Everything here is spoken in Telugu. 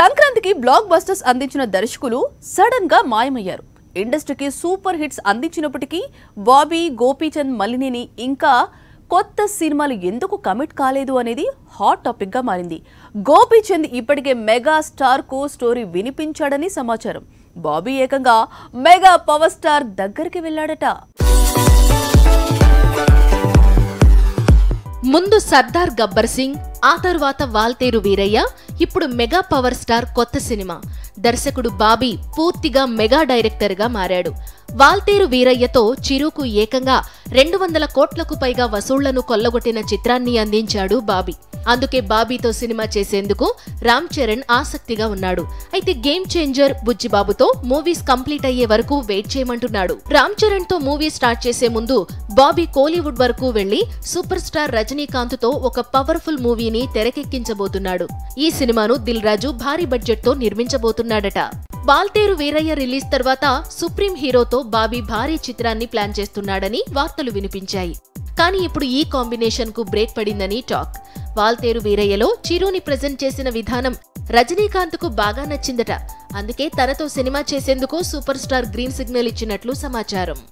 సంక్రాంతికి బ్లాక్ బస్టర్స్ అందించిన దర్శకులు సడన్ గా మాయమయ్యారు ఇండస్ట్రీకి సూపర్ హిట్స్ అందించినప్పటికీ బాబీ గోపీచంద్ మలినేని ఇంకా కొత్త సినిమాలు ఎందుకు కమిట్ కాలేదు అనేది హాట్ టాపిక్ గా మారింది గోపీచంద్ ఇప్పటికే మెగా స్టార్ కు స్టోరీ వినిపించాడని సమాచారం బాబీ ఏకంగా మెగా పవర్ స్టార్ దగ్గరికి వెళ్ళాడట ముందు సర్దార్ గబ్బర్ సింగ్ ఆ తరువాత వాల్తేరు వీరయ్య ఇప్పుడు మెగా పవర్ స్టార్ కొత్త సినిమా దర్శకుడు బాబీ పూర్తిగా మెగా డైరెక్టర్ గా మారాడు వాల్తేరు వీరయ్యతో చిరుకు ఏకంగా రెండు వందల కోట్లకు పైగా వసూళ్లను కొల్లగొట్టిన చిత్రాన్ని అందించాడు బాబీ అందుకే బాబీతో సినిమా చేసేందుకు రామ్ చరణ్ ఆసక్తిగా ఉన్నాడు అయితే గేమ్ చేంజర్ బుజ్జిబాబుతో మూవీస్ కంప్లీట్ అయ్యే వరకు వెయిట్ చేయమంటున్నాడు రామ్ చరణ్ తో మూవీ స్టార్ట్ చేసే ముందు బాబీ కోలీవుడ్ వరకు వెళ్లి సూపర్ స్టార్ రజనీకాంత్ తో ఒక పవర్ఫుల్ మూవీని తెరకెక్కించబోతున్నాడు ఈ సినిమాను దిల్ రాజు భారీ బడ్జెట్ తో నిర్మించబోతున్నాడట బాల్తేరు వీరయ్య రిలీజ్ తర్వాత సుప్రీం హీరోతో బాబీ భారీ చిత్రాన్ని ప్లాన్ చేస్తున్నాడని వార్తలు వినిపించాయి కానీ ఇప్పుడు ఈ కాంబినేషన్ కు బ్రేక్ పడిందని టాక్ వాల్తేరు వీరయ్యలో చిరుని ప్రెజెంట్ చేసిన విధానం రజనీకాంత్ కు బాగా నచ్చిందట అందుకే తనతో సినిమా చేసేందుకు సూపర్ స్టార్ గ్రీన్ సిగ్నల్ ఇచ్చినట్లు సమాచారం